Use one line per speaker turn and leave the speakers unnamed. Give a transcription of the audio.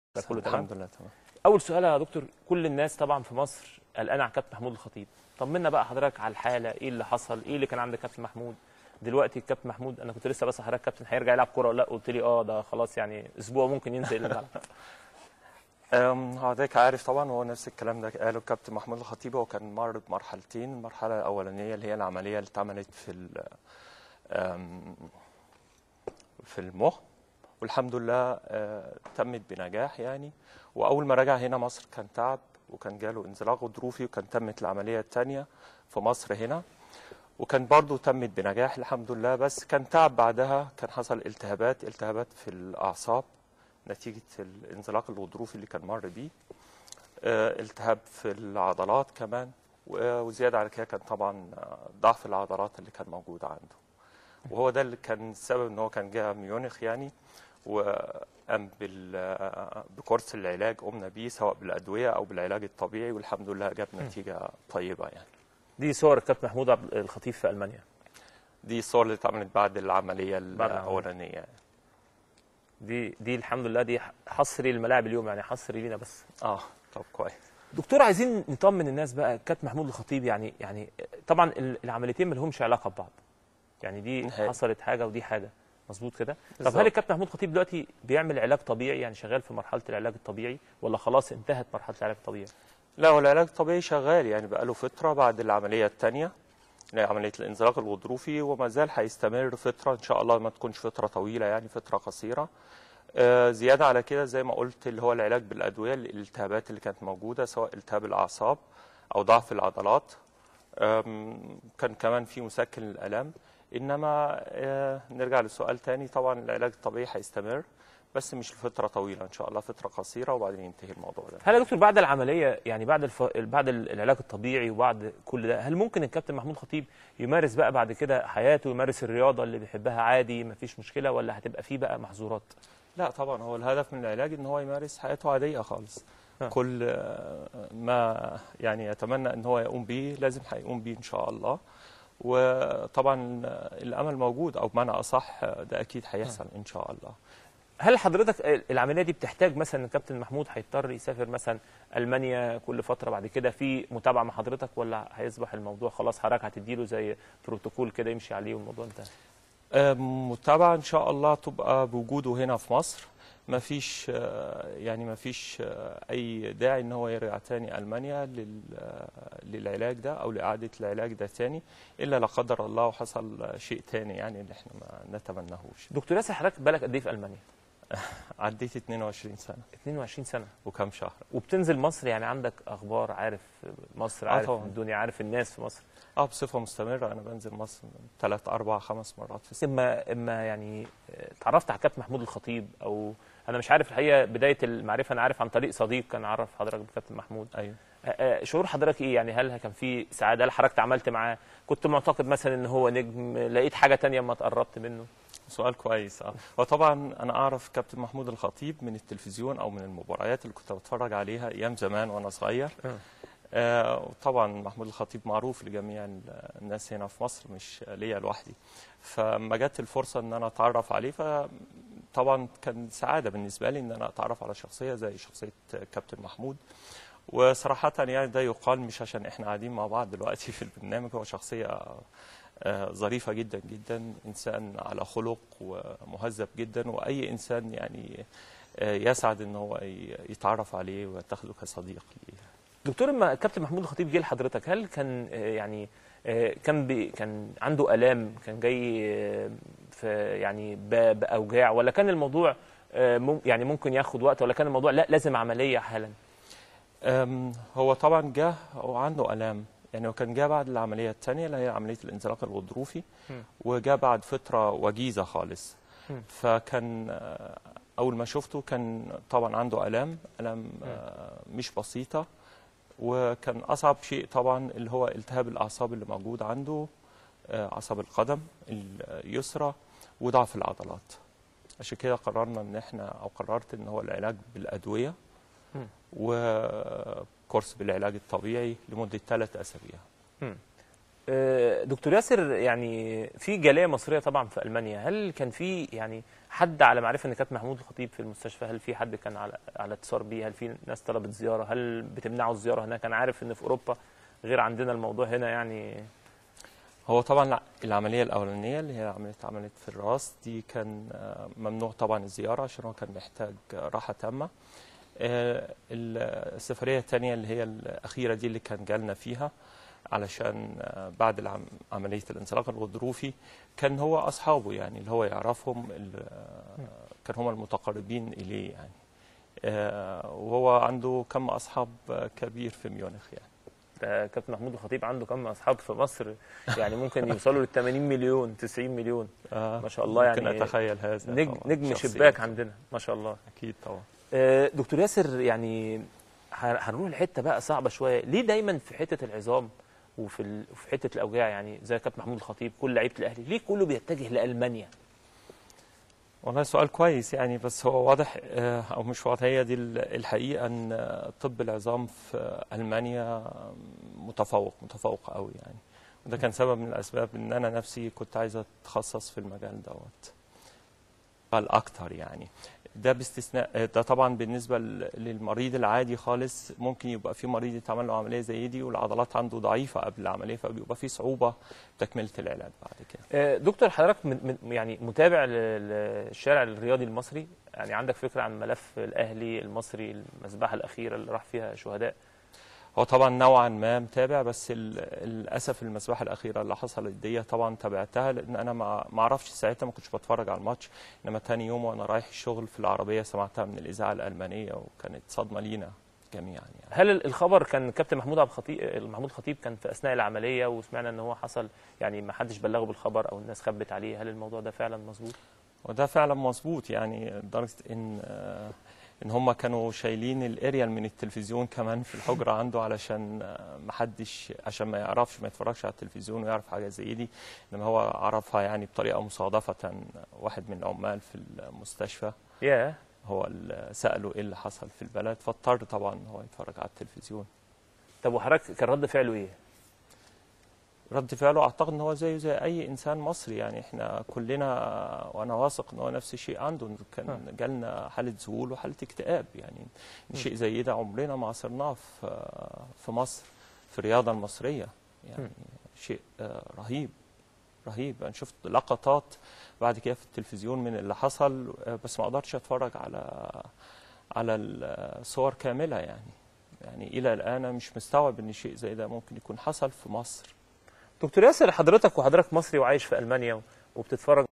ده كله تمام
الحمد لله تمام
اول سؤال يا دكتور كل الناس طبعا في مصر قلقانه على كابتن محمود الخطيب طمنا بقى حضرتك على الحاله ايه اللي حصل ايه اللي كان عند كابتن محمود دلوقتي الكابتن محمود انا كنت لسه بسال حضرتك كابتن هيرجع يلعب كوره ولا لا قلت لي اه ده خلاص يعني اسبوع ممكن ينزل الملعب
أم، حضرتك عارف طبعا هو نفس الكلام ده قاله الكابتن محمود الخطيب هو كان مر بمرحلتين المرحله الاولانيه اللي هي العمليه اللي اتعملت في ال- أم، في المخ والحمد لله آه، تمت بنجاح يعني واول ما رجع هنا مصر كان تعب وكان جاله انزلاق غضروفي وكان تمت العمليه الثانيه في مصر هنا وكان برضو تمت بنجاح الحمد لله بس كان تعب بعدها كان حصل التهابات التهابات في الاعصاب نتيجه الانزلاق الغضروفي اللي كان مر بيه آه، التهاب في العضلات كمان و- وزياده على كده كان طبعا آه، ضعف العضلات اللي كان موجود عنده وهو ده اللي كان السبب ان هو كان جاء ميونخ يعني وقام بال- بكورس العلاج قمنا بيه سواء بالادويه او بالعلاج الطبيعي والحمد لله جاب نتيجه طيبه يعني
دي صور الكابتن محمود عبد الخطيب في المانيا
دي الصور اللي اتعملت بعد العمليه
العملية.
الاولانيه يعني.
دي دي الحمد لله دي حصري الملاعب اليوم يعني حصري لينا بس
اه طب كويس
دكتور عايزين نطمن الناس بقى كابتن محمود الخطيب يعني يعني طبعا ال- العمليتين ما لهمش علاقه ببعض يعني دي
نهائي.
حصلت حاجه ودي حاجه مظبوط كده طب
بالظبط.
هل الكابتن محمود الخطيب دلوقتي بيعمل علاج طبيعي يعني شغال في مرحله العلاج الطبيعي ولا خلاص انتهت مرحله العلاج الطبيعي
لا هو العلاج الطبيعي شغال يعني بقاله فترة بعد العملية الثانية عملية الانزلاق الغضروفي وما زال هيستمر فترة إن شاء الله ما تكونش فترة طويلة يعني فترة قصيرة آه، زيادة على كده زي ما قلت اللي هو العلاج بالأدوية للالتهابات اللي كانت موجودة سواء التهاب الأعصاب أو ضعف العضلات آم، كان كمان في مسكن للآلام إنما آه، نرجع للسؤال تاني طبعا العلاج الطبيعي هيستمر بس مش لفترة طويلة إن شاء الله فترة قصيرة وبعدين ينتهي الموضوع ده
هل يا دكتور بعد العمليه يعني بعد الف... بعد العلاج الطبيعي وبعد كل ده هل ممكن الكابتن محمود خطيب يمارس بقى بعد كده حياته يمارس الرياضه اللي بيحبها عادي مفيش مشكله ولا هتبقى فيه بقى محظورات
لا طبعا هو الهدف من العلاج ان هو يمارس حياته عاديه خالص
آه.
كل آه، ما يعني يتمنى ان هو يقوم به لازم هيقوم به ان شاء الله وطبعا آه، الامل موجود او بمعنى اصح آه، ده اكيد هيحصل ان شاء الله
هل حضرتك العمليه دي بتحتاج مثلا ان الكابتن محمود هيضطر يسافر مثلا المانيا كل فتره بعد كده في متابعه مع حضرتك ولا هيصبح الموضوع خلاص حضرتك هتديله زي بروتوكول كده يمشي عليه والموضوع انتهى
آه، متابعه ان شاء الله تبقى بوجوده هنا في مصر ما فيش آه، يعني ما فيش آه، اي داعي ان هو يرجع تاني المانيا لل- آه، للعلاج ده او لاعاده العلاج ده تاني الا لا قدر الله وحصل آه، شيء تاني يعني اللي احنا ما نتمناهوش
دكتور ياسر حضرتك بالك قد ايه في المانيا
عديت 22 سنه
22 سنه
وكم شهر
وبتنزل مصر يعني عندك اخبار عارف مصر
آه
عارف
طبعاً.
الدنيا عارف الناس في مصر
اه بصفه مستمره انا بنزل مصر ثلاث اربع خمس مرات في السنه
اما اما يعني آه، اتعرفت على كابتن محمود الخطيب او انا مش عارف الحقيقه بدايه المعرفه انا عارف عن طريق صديق كان عرف حضرتك بكابتن محمود
ايوه
آه، آه، شعور حضرتك ايه يعني هل كان في سعاده هل حضرتك عملت معاه كنت معتقد مثلا ان هو نجم لقيت حاجه تانية اما تقربت منه
سؤال كويس اه وطبعا انا اعرف كابتن محمود الخطيب من التلفزيون او من المباريات اللي كنت بتفرج عليها ايام زمان وانا صغير
آه.
آه وطبعا محمود الخطيب معروف لجميع ال- الناس هنا في مصر مش ليا لوحدي فما جت الفرصه ان انا اتعرف عليه فطبعا كان سعاده بالنسبه لي ان انا اتعرف على شخصيه زي شخصيه كابتن محمود وصراحة يعني ده يقال مش عشان احنا قاعدين مع بعض دلوقتي في البرنامج هو شخصية آه، ظريفة جدا جدا إنسان على خلق ومهذب جدا وأي إنسان يعني آه، يسعد إن هو ي- يتعرف عليه ويتخذه كصديق ليه
دكتور اما الكابتن محمود الخطيب جه لحضرتك هل كان آه، يعني آه، كان بي كان عنده الام كان جاي آه، في يعني ب- باوجاع ولا كان الموضوع آه، مم- يعني ممكن ياخد وقت ولا كان الموضوع لا لازم عمليه حالا
أم، هو طبعا جه وعنده الام يعني هو كان جه بعد العمليه الثانيه اللي هي عمليه الانزلاق الغضروفي
مم.
وجاء بعد فتره وجيزه خالص
مم.
فكان آه، اول ما شفته كان طبعا عنده الام الام آه، مش بسيطه وكان اصعب شيء طبعا اللي هو التهاب الاعصاب اللي موجود عنده آه، عصب القدم اليسرى وضعف العضلات عشان كده قررنا ان احنا او قررت ان هو العلاج بالادويه
مم.
وكورس بالعلاج الطبيعي لمده ثلاث اسابيع
آه، دكتور ياسر يعني في جاليه مصريه طبعا في المانيا هل كان في يعني حد على معرفه ان كابتن محمود الخطيب في المستشفى هل في حد كان على على اتصال بيه هل في ناس طلبت زياره هل بتمنعوا الزياره هناك انا عارف ان في اوروبا غير عندنا الموضوع هنا يعني
هو طبعا الع- العملية الأولانية اللي هي عملية اتعملت في الراس دي كان آه، ممنوع طبعا الزيارة عشان هو كان محتاج آه، راحة تامة آه، السفرية الثانية اللي هي الأخيرة دي اللي كان جالنا فيها علشان آه، بعد العم- عملية الانزلاق الغضروفي كان هو أصحابه يعني اللي هو يعرفهم ال- آه، كان هم المتقربين إليه يعني آه، وهو عنده كم أصحاب آه، كبير في ميونخ يعني
ده كابتن محمود الخطيب عنده كم اصحاب في مصر يعني ممكن يوصلوا لل 80 مليون 90 مليون
آه،
ما شاء الله
ممكن
يعني
أتخيل هذا
نجم
طبعاً،
نجم
شخصياً.
شباك عندنا ما شاء الله
أكيد طبعا
آه، دكتور ياسر يعني ه- هنروح لحته بقى صعبه شويه ليه دايما في حته العظام وفي ال... في حته الاوجاع يعني زي كابتن محمود الخطيب كل لعيبه الاهلي ليه كله بيتجه لالمانيا
والله سؤال كويس يعني بس هو واضح آه، او مش واضح هي دي ال- الحقيقه ان آه، طب العظام في المانيا متفوق متفوق قوي يعني وده كان سبب من الاسباب ان انا نفسي كنت عايز اتخصص في المجال دوت الاكتر يعني ده باستثناء آه، ده طبعا بالنسبه ل- للمريض العادي خالص ممكن يبقى في مريض يتعمل له عمليه زي دي والعضلات عنده ضعيفه قبل العمليه فبيبقى في صعوبه تكمله العلاج بعد كده
آه، دكتور حضرتك من من يعني متابع لل- للشارع الرياضي المصري يعني عندك فكره عن ملف الاهلي المصري المذبحه الاخيره اللي راح فيها شهداء
هو طبعا نوعا ما متابع بس ال- للاسف المسبحه الاخيره اللي حصلت دي طبعا تابعتها لان انا ما ما اعرفش ساعتها ما كنتش بتفرج على الماتش انما تاني يوم وانا رايح الشغل في العربيه سمعتها من الاذاعه الالمانيه وكانت صدمه لينا جميعا يعني
هل ال- الخبر كان كابتن محمود عبد الخطيب محمود الخطيب كان في اثناء العمليه وسمعنا ان هو حصل يعني ما حدش بلغه بالخبر او الناس خبت عليه هل الموضوع ده فعلا مظبوط
وده فعلا مظبوط يعني لدرجه ان آه، ان هم كانوا شايلين الاريال من التلفزيون كمان في الحجره عنده علشان آه، ما حدش عشان ما يعرفش ما يتفرجش على التلفزيون ويعرف حاجه زي دي انما هو عرفها يعني بطريقه مصادفه واحد من العمال في المستشفى
ياه
هو اللي ساله ايه اللي حصل في البلد فاضطر طبعا ان هو يتفرج على التلفزيون
طب وحضرتك كان رد فعله ايه
رد فعله اعتقد ان هو زيه زي اي انسان مصري يعني احنا كلنا وانا واثق ان هو نفس الشيء عنده إنه كان جالنا حاله ذهول وحاله اكتئاب يعني شيء زي ده عمرنا ما عصرناه في في مصر في الرياضه المصريه يعني شيء آه، رهيب رهيب انا شفت لقطات بعد كده في التلفزيون من اللي حصل آه، بس ما قدرتش اتفرج على على الصور كامله يعني يعني الى الان أنا مش مستوعب ان شيء زي ده ممكن يكون حصل في مصر
دكتور ياسر حضرتك وحضرتك مصري وعايش في المانيا وبتتفرج